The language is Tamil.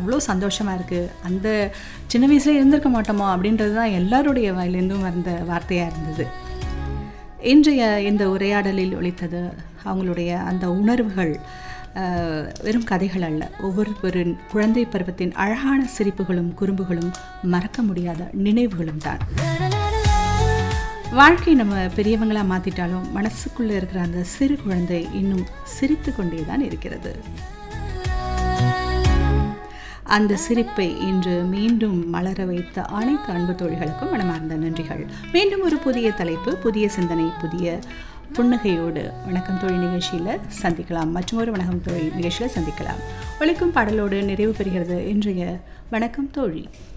அவ்வளோ சந்தோஷமாக இருக்குது அந்த சின்ன வயசுல இருந்திருக்க மாட்டோமோ அப்படின்றது தான் எல்லாருடைய வாயிலேருந்தும் வந்த வார்த்தையாக இருந்தது இன்றைய இந்த உரையாடலில் ஒழித்தது அவங்களுடைய அந்த உணர்வுகள் அஹ், வெறும் கதைகள் அல்ல ஒவ்வொருவரின் குழந்தை பருவத்தின் அழகான சிரிப்புகளும் குறும்புகளும் மறக்க முடியாத நினைவுகளும் தான் வாழ்க்கை நம்ம பெரியவங்களாக மாற்றிட்டாலும் மனசுக்குள்ளே இருக்கிற அந்த சிறு குழந்தை இன்னும் சிரித்து கொண்டே தான் இருக்கிறது அந்த சிரிப்பை இன்று மீண்டும் மலர வைத்த அனைத்து அன்பு தோழிகளுக்கும் மனமார்ந்த நன்றிகள் மீண்டும் ஒரு புதிய தலைப்பு புதிய சிந்தனை புதிய புன்னகையோடு வணக்கம் தோழி நிகழ்ச்சியில் சந்திக்கலாம் மற்றும் ஒரு வணக்கம் தோழி நிகழ்ச்சியில் சந்திக்கலாம் ஒழிக்கும் பாடலோடு நிறைவு பெறுகிறது இன்றைய வணக்கம் தோழி